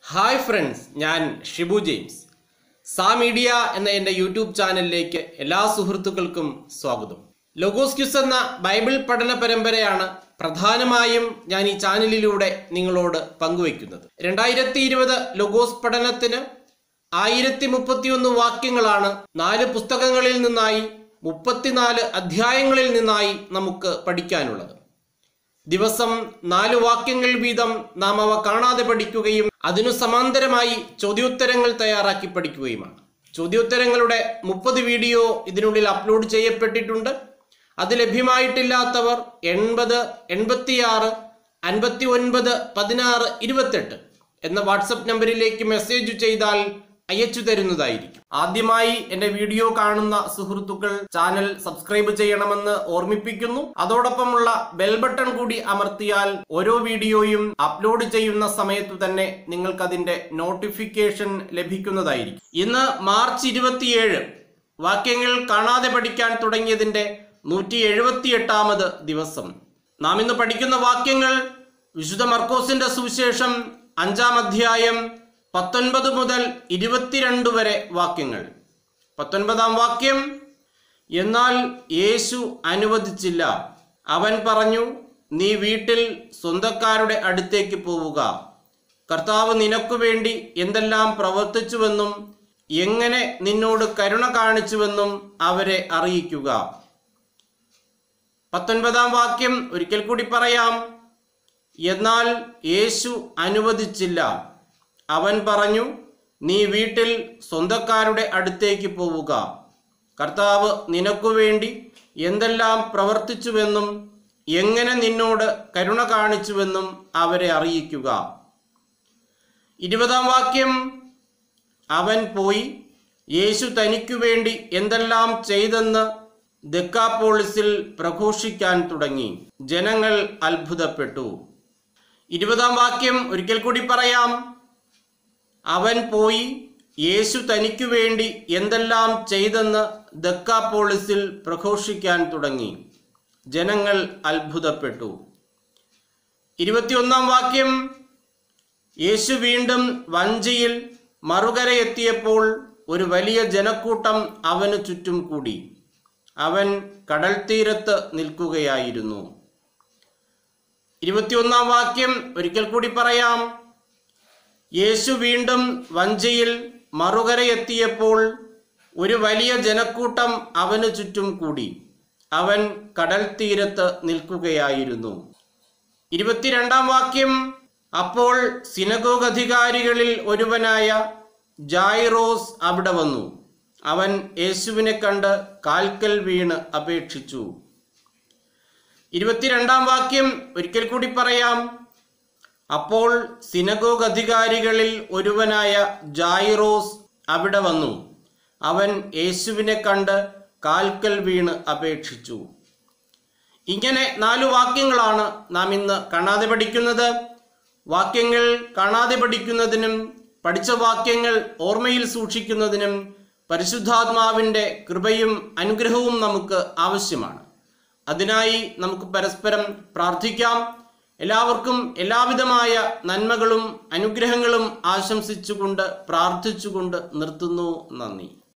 hi friends ഞാൻ Shibu James സാ media എന്ന എൻ്റെ യൂട്യൂബ് ചാനലിലേക്ക് എല്ലാ സുഹൃത്തുക്കൾക്കും സ്വാഗതം ലൊഗോസ് ക്യൂസ് എന്ന ബൈബിൾ പഠന പരമ്പരയാണ് പ്രധാനമായും ഞാൻ ഈ ചാനലിലൂടെ നിങ്ങളോട് പങ്കുവയ്ക്കുന്നത് രണ്ടായിരത്തി ഇരുപത് ലൊഗോസ് പഠനത്തിന് ആയിരത്തി മുപ്പത്തിയൊന്ന് വാക്യങ്ങളാണ് നാല് പുസ്തകങ്ങളിൽ നിന്നായി മുപ്പത്തിനാല് അധ്യായങ്ങളിൽ നിന്നായി നമുക്ക് പഠിക്കാനുള്ളത് ദിവസം നാല് വാക്യങ്ങൾ വീതം നാം അവ കാണാതെ പഠിക്കുകയും അതിനു സമാന്തരമായി ചോദ്യോത്തരങ്ങൾ തയ്യാറാക്കി പഠിക്കുകയുമാണ് ചോദ്യോത്തരങ്ങളുടെ മുപ്പത് വീഡിയോ ഇതിനുള്ളിൽ അപ്ലോഡ് ചെയ്യപ്പെട്ടിട്ടുണ്ട് അത് ലഭ്യമായിട്ടില്ലാത്തവർ എൺപത് എൺപത്തിയാറ് അൻപത്തി ഒൻപത് പതിനാറ് ഇരുപത്തെട്ട് എന്ന വാട്സപ്പ് നമ്പറിലേക്ക് മെസ്സേജ് ചെയ്താൽ അയച്ചു തരുന്നതായിരിക്കും ആദ്യമായി എന്റെ വീഡിയോ കാണുന്ന സുഹൃത്തുക്കൾ ചാനൽ സബ്സ്ക്രൈബ് ചെയ്യണമെന്ന് ഓർമ്മിപ്പിക്കുന്നു അതോടൊപ്പമുള്ള ബെൽ ബട്ടൺ കൂടി അമർത്തിയാൽ ഓരോ വീഡിയോയും അപ്ലോഡ് ചെയ്യുന്ന സമയത്തു തന്നെ നിങ്ങൾക്ക് അതിന്റെ നോട്ടിഫിക്കേഷൻ ലഭിക്കുന്നതായിരിക്കും ഇന്ന് മാർച്ച് ഇരുപത്തിയേഴ് വാക്യങ്ങൾ കാണാതെ പഠിക്കാൻ തുടങ്ങിയതിന്റെ നൂറ്റി എഴുപത്തിയെട്ടാമത് ദിവസം നാം ഇന്ന് പഠിക്കുന്ന വാക്യങ്ങൾ വിശുദ്ധ മർക്കോസിന്റെ സുവിശേഷം അഞ്ചാം അധ്യായം പത്തൊൻപത് മുതൽ ഇരുപത്തിരണ്ട് വരെ വാക്യങ്ങൾ പത്തൊൻപതാം വാക്യം എന്നാൽ യേശു അനുവദിച്ചില്ല അവൻ പറഞ്ഞു നീ വീട്ടിൽ സ്വന്തക്കാരുടെ അടുത്തേക്ക് പോവുക കർത്താവ് നിനക്കു വേണ്ടി എന്തെല്ലാം പ്രവർത്തിച്ചുവെന്നും എങ്ങനെ നിന്നോട് കരുണ കാണിച്ചുവെന്നും അവരെ അറിയിക്കുക പത്തൊൻപതാം വാക്യം ഒരിക്കൽ കൂടി പറയാം എന്നാൽ യേശു അനുവദിച്ചില്ല അവൻ പറഞ്ഞു നീ വീട്ടിൽ സ്വന്തക്കാരുടെ അടുത്തേക്ക് പോവുക കർത്താവ് നിനക്കു വേണ്ടി എന്തെല്ലാം പ്രവർത്തിച്ചുവെന്നും എങ്ങനെ നിന്നോട് കരുണ കാണിച്ചുവെന്നും അവരെ അറിയിക്കുക ഇരുപതാം വാക്യം അവൻ പോയി യേശു തനിക്കു വേണ്ടി എന്തെല്ലാം ചെയ്തെന്ന് ദക്കാപ്പോളിസിൽ പ്രഘോഷിക്കാൻ തുടങ്ങി ജനങ്ങൾ അത്ഭുതപ്പെട്ടു ഇരുപതാം വാക്യം ഒരിക്കൽ കൂടി പറയാം അവൻ പോയി യേശു തനിക്കു വേണ്ടി എന്തെല്ലാം ചെയ്തെന്ന് ദക്കാപ്പോളിസിൽ പ്രഘോഷിക്കാൻ തുടങ്ങി ജനങ്ങൾ അത്ഭുതപ്പെട്ടു ഇരുപത്തിയൊന്നാം വാക്യം യേശു വീണ്ടും വഞ്ചിയിൽ മറുകരയെത്തിയപ്പോൾ ഒരു വലിയ ജനക്കൂട്ടം അവന് ചുറ്റും കൂടി അവൻ കടൽ തീരത്ത് നിൽക്കുകയായിരുന്നു ഇരുപത്തിയൊന്നാം വാക്യം ഒരിക്കൽ കൂടി പറയാം യേശു വീണ്ടും വഞ്ചിയിൽ മറുകരയെത്തിയപ്പോൾ ഒരു വലിയ ജനക്കൂട്ടം അവന് ചുറ്റും കൂടി അവൻ കടൽ തീരത്ത് നിൽക്കുകയായിരുന്നു ഇരുപത്തിരണ്ടാം വാക്യം അപ്പോൾ സിനഗോഗ് അധികാരികളിൽ ഒരുവനായ ജായിറോസ് അവിടെ വന്നു അവൻ യേശുവിനെ കണ്ട് കാൽക്കൽ വീണ് അപേക്ഷിച്ചു ഇരുപത്തിരണ്ടാം വാക്യം ഒരിക്കൽ കൂടി പറയാം അപ്പോൾ സിനഗോഗ് അധികാരികളിൽ ഒരുവനായ ജായിറോസ് അവിടെ വന്നു അവൻ യേശുവിനെ കണ്ട് കാൽക്കൽ വീണ് അപേക്ഷിച്ചു ഇങ്ങനെ നാലു വാക്യങ്ങളാണ് നാം ഇന്ന് കാണാതെ പഠിക്കുന്നത് വാക്യങ്ങൾ കാണാതെ പഠിക്കുന്നതിനും പഠിച്ച വാക്യങ്ങൾ ഓർമ്മയിൽ സൂക്ഷിക്കുന്നതിനും പരിശുദ്ധാത്മാവിൻ്റെ കൃപയും അനുഗ്രഹവും നമുക്ക് ആവശ്യമാണ് അതിനായി നമുക്ക് പരസ്പരം പ്രാർത്ഥിക്കാം എല്ലാവർക്കും എല്ലാവിധമായ നന്മകളും അനുഗ്രഹങ്ങളും ആശംസിച്ചുകൊണ്ട് പ്രാർത്ഥിച്ചുകൊണ്ട് നിർത്തുന്നു നന്ദി